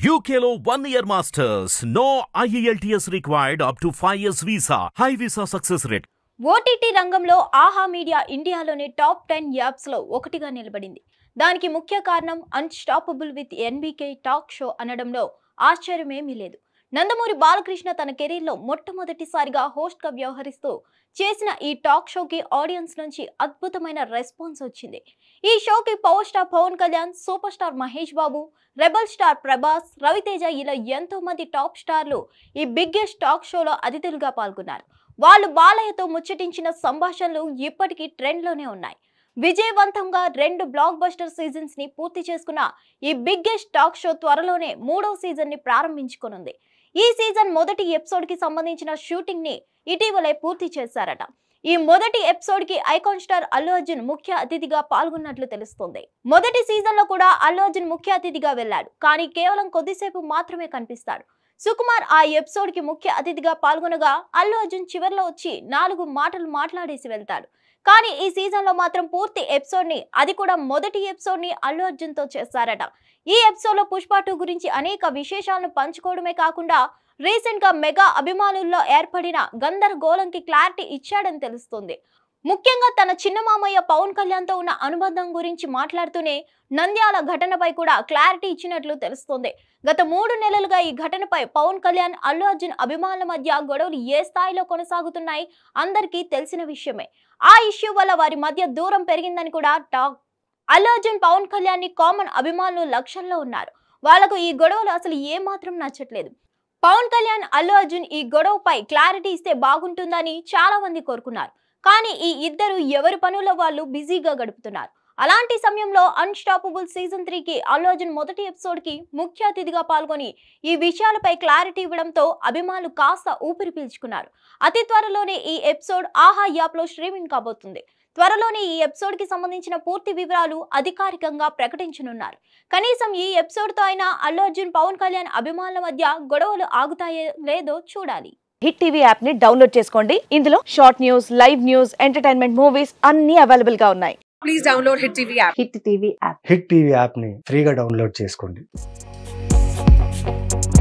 UKLO one year masters. No IELTS required up to 5 years visa. High visa success rate. OTT రంగంలో Aha media ఇండియాలోని top ten యాప్స్లో ఒకటిగా నిలబడింది దానికి ముఖ్య కారణం unstoppable with NBK talk show అనడంలో ఆశ్చర్యమేమీ లేదు నందమూరి బాలకృష్ణ తన కెరీర్లో మొట్టమొదటిసారిగా హోస్ట్గా వ్యవహరిస్తూ చేసిన ఈ టాక్ షోకి ఆడియన్స్ నుంచి అద్భుతమైన రెస్పాన్స్ వచ్చింది ఈ షోకి power star Pawan Kalyan super star Mahesh Babu rebel star Prabhas Ravi Teja ఇలా ఎంతో మంది టాప్ స్టార్లు ఈ బిగ్గెస్ట్ టాక్ షోలో అతిథులుగా పాల్గొన్నారు వాళ్ళు బాలయ్యతో ముచ్చటించిన సంభాషణలు ఇప్పటికీ ట్రెండ్లోనే ఉన్నాయి విజయవంతంగా రెండు బ్లాక్ బస్టర్ సీజన్స్ ని పూర్తి చేసుకున్న ఈ బిగ్గెస్ట్ టాక్ షో త్వరలోనే మూడో సీజన్ ని ప్రారంభించుకోనుంది ఈ సీజన్ మొదటి ఎపిసోడ్ కి సంబంధించిన షూటింగ్ ని ఇటీవలే పూర్తి చేశారట ఈ మొదటి ఎపిసోడ్ కి ఐకాన్ స్టార్ అల్లు అర్జున్ ముఖ్య అతిథిగా పాల్గొన్నట్లు తెలుస్తోంది మొదటి సీజన్ లో కూడా అల్లు అర్జున్ ముఖ్య అతిథిగా వెళ్ళాడు కానీ కేవలం కొద్దిసేపు మాత్రమే కనిపిస్తాడు సుకుమార్ ఆ ఎపిసోడ్ కి ముఖ్య అతిథిగా పాల్గొనగా అల్లు అర్జున్ చివర్లో వచ్చి నాలుగు మాటలు మాట్లాడేసి వెళ్తాడు కానీ ఈ సీజన్ లో మాత్రం పూర్తి ఎపిసోడ్ ని అది కూడా మొదటి ఎపిసోడ్ ని అల్లు అర్జున్ తో చేస్తారట ఈ ఎపిసోడ్ లో పుష్ప టూ గురించి అనేక విశేషాలను పంచుకోవడమే కాకుండా రీసెంట్ గా మెగా అభిమానుల్లో ఏర్పడిన గందరగోళంకి క్లారిటీ ఇచ్చాడని తెలుస్తుంది ముఖ్యంగా తన చిన్న మామయ్య పవన్ కళ్యాణ్ తో ఉన్న అనుబంధం గురించి మాట్లాడుతూనే నంద్యాల ఘటనపై కూడా క్లారిటీ ఇచ్చినట్లు తెలుస్తోంది గత మూడు నెలలుగా ఈ ఘటనపై పవన్ కళ్యాణ్ అల్లు అర్జున్ అభిమానుల మధ్య గొడవలు ఏ స్థాయిలో కొనసాగుతున్నాయి అందరికీ తెలిసిన విషయమే ఆ ఇష్యూ వల్ల వారి మధ్య దూరం పెరిగిందని కూడా టాక్ అల్లు అర్జున్ పవన్ కళ్యాణ్ ని కామన్ అభిమానులు లక్షల్లో ఉన్నారు వాళ్లకు ఈ గొడవలు అసలు ఏమాత్రం నచ్చట్లేదు పవన్ కళ్యాణ్ అల్లు అర్జున్ ఈ గొడవపై క్లారిటీ ఇస్తే బాగుంటుందని చాలా మంది కోరుకున్నారు కానీ ఈ ఇద్దరు ఎవరి పనుల వాళ్ళు బిజీగా గడుపుతున్నారు అలాంటి సమయంలో అన్స్టాపబుల్ సీజన్ త్రీకి అల్లు అర్జున్ మొదటి ఎపిసోడ్ కి ముఖ్య అతిథిగా పాల్గొని ఈ విషయాలపై క్లారిటీ ఇవ్వడంతో అభిమానులు కాస్త ఊపిరి పీల్చుకున్నారు అతి త్వరలోనే ఈ ఎపిసోడ్ ఆహా యాప్ లో స్ట్రీమింగ్ కాబోతుంది త్వరలోనే ఈ ఎపిసోడ్ కి సంబంధించిన పూర్తి వివరాలు అధికారికంగా ప్రకటించనున్నారు కనీసం ఈ ఎపిసోడ్ తో అయినా అల్లు అర్జున్ పవన్ కళ్యాణ్ అభిమానుల మధ్య గొడవలు ఆగుతాయో లేదో చూడాలి హిట్ టీవీ యాప్ ని డౌన్లోడ్ చేసుకోండి ఇందులో short news live news entertainment movies అన్ని అవైలబుల్ గా ఉన్నాయి please download Hit TV app. Hit TV app Hit TV యాప్ని ఫ్రీగా డౌన్లోడ్ చేసుకోండి